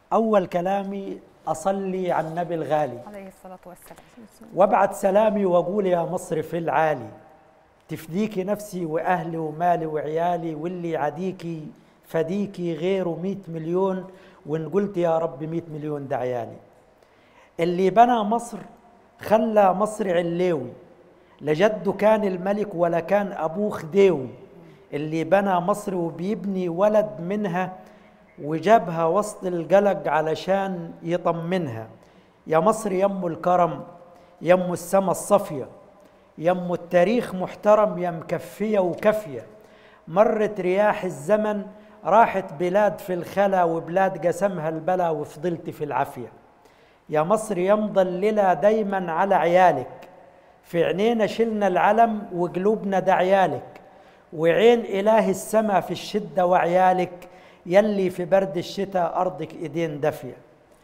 أول كلامي أصلي على النبي الغالي عليه الصلاة والسلام وابعت سلامي وأقول يا مصر في العالي تفديكي نفسي وأهلي ومالي وعيالي واللي عديكي فديكي غيره مئة مليون وإن قلت يا رب مئة مليون ده عيالي اللي بنى مصر خلى مصر عليوي لا جده كان الملك ولا كان أبوه خديوي اللي بنى مصر وبيبني ولد منها وجابها وسط القلق علشان يطمنها يا مصر يم الكرم يم السما الصفية يم التاريخ محترم يا مكفية وكفية مرت رياح الزمن راحت بلاد في الخلا وبلاد قسمها البلا وفضلت في العافية يا مصر يا مضللة دايما على عيالك في عينينا شلنا العلم وقلوبنا ده عيالك وعين إله السما في الشدة وعيالك يلي في برد الشتاء أرضك إيدين دافية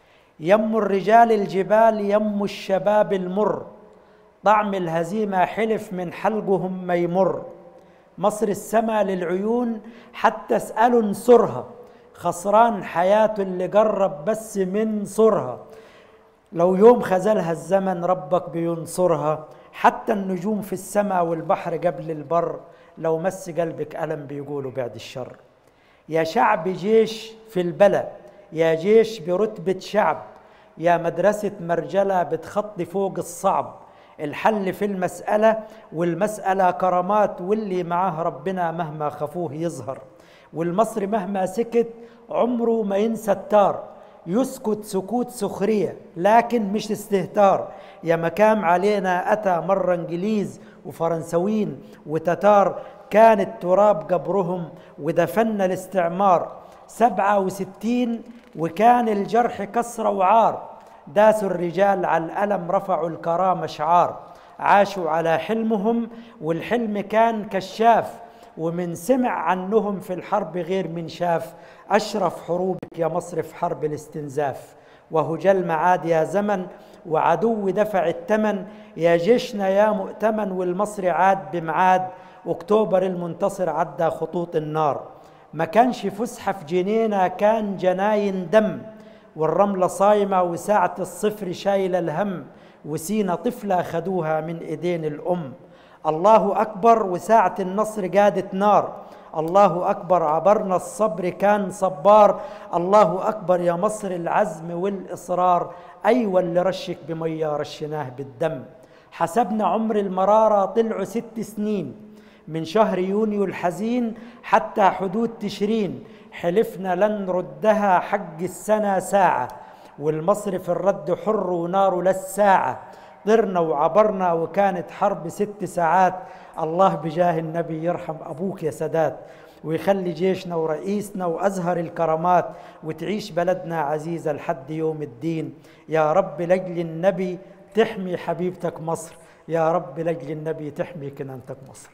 يم الرجال الجبال يم الشباب المر طعم الهزيمة حلف من حلقهم ما يمر مصر السما للعيون حتى اسألوا انصرها خسران حياته اللي جرب بس من صرها لو يوم خذلها الزمن ربك بينصرها حتى النجوم في السماء والبحر قبل البر لو مس قلبك ألم بيقولوا بعد الشر يا شعب جيش في البلد يا جيش برتبة شعب يا مدرسة مرجلة بتخطي فوق الصعب الحل في المسألة والمسألة كرامات واللي معاه ربنا مهما خفوه يظهر والمصري مهما سكت عمره ما ينسى التار يسكت سكوت سخرية لكن مش استهتار يا مكام علينا أتى مرة إنجليز وفرنسويين وتتار كان التراب قبرهم ودفنا الاستعمار سبعة وستين وكان الجرح كسرة وعار داسوا الرجال على الألم رفعوا الكرامة شعار عاشوا على حلمهم والحلم كان كشاف ومن سمع عنهم في الحرب غير من شاف أشرف حروبك يا مصر في حرب الاستنزاف وهجى المعاد يا زمن وعدو دفع الثمن يا جيشنا يا مؤتمن والمصري عاد بمعاد اكتوبر المنتصر عدى خطوط النار ما كانش فسحه في جنينه كان جناين دم والرمله صايمه وساعه الصفر شايله الهم وسينا طفله خدوها من ايدين الام الله اكبر وساعه النصر قادت نار الله اكبر عبرنا الصبر كان صبار الله اكبر يا مصر العزم والاصرار ايوه اللي رشك بميه رشناه بالدم حسبنا عمر المراره طلعوا ست سنين من شهر يونيو الحزين حتى حدود تشرين حلفنا لن نردها حق السنة ساعة والمصر في الرد حر وناره للساعة طرنا وعبرنا وكانت حرب ست ساعات الله بجاه النبي يرحم أبوك يا سادات ويخلي جيشنا ورئيسنا وأزهر الكرامات وتعيش بلدنا عزيزة لحد يوم الدين يا رب لجل النبي تحمي حبيبتك مصر يا رب لجل النبي تحمي كنانتك مصر